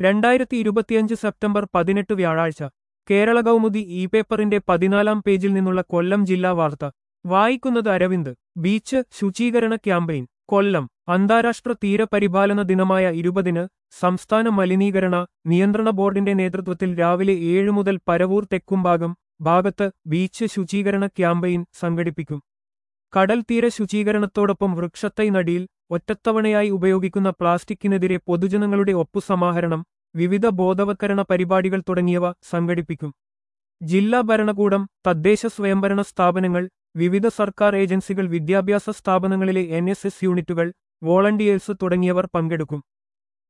രണ്ടായിരത്തി ഇരുപത്തിയഞ്ച് സെപ്റ്റംബർ പതിനെട്ട് വ്യാഴാഴ്ച കേരള കൗമുദി ഇ പേപ്പറിന്റെ പതിനാലാം പേജിൽ നിന്നുള്ള കൊല്ലം ജില്ലാ വാർത്ത വായിക്കുന്നത് അരവിന്ദ് ബീച്ച് ശുചീകരണ ക്യാമ്പയിൻ കൊല്ലം അന്താരാഷ്ട്ര തീരപരിപാലന ദിനമായ ഇരുപതിന് സംസ്ഥാന മലിനീകരണ നിയന്ത്രണ ബോർഡിന്റെ നേതൃത്വത്തിൽ രാവിലെ ഏഴ് മുതൽ പരവൂർ തെക്കുംഭാഗം ഭാഗത്ത് ബീച്ച് ശുചീകരണ ക്യാമ്പയിൻ സംഘടിപ്പിക്കും കടൽ തീര ശുചീകരണത്തോടൊപ്പം വൃക്ഷത്തൈ നടിയിൽ ഒറ്റത്തവണയായി ഉപയോഗിക്കുന്ന പ്ലാസ്റ്റിക്കിനെതിരെ പൊതുജനങ്ങളുടെ ഒപ്പുസമാഹരണം വിവിധ ബോധവത്കരണ പരിപാടികൾ തുടങ്ങിയവ സംഘടിപ്പിക്കും ജില്ലാ ഭരണകൂടം തദ്ദേശ സ്വയംഭരണ സ്ഥാപനങ്ങൾ വിവിധ സർക്കാർ ഏജൻസികൾ വിദ്യാഭ്യാസ സ്ഥാപനങ്ങളിലെ എൻ യൂണിറ്റുകൾ വോളണ്ടിയേഴ്സ് തുടങ്ങിയവർ പങ്കെടുക്കും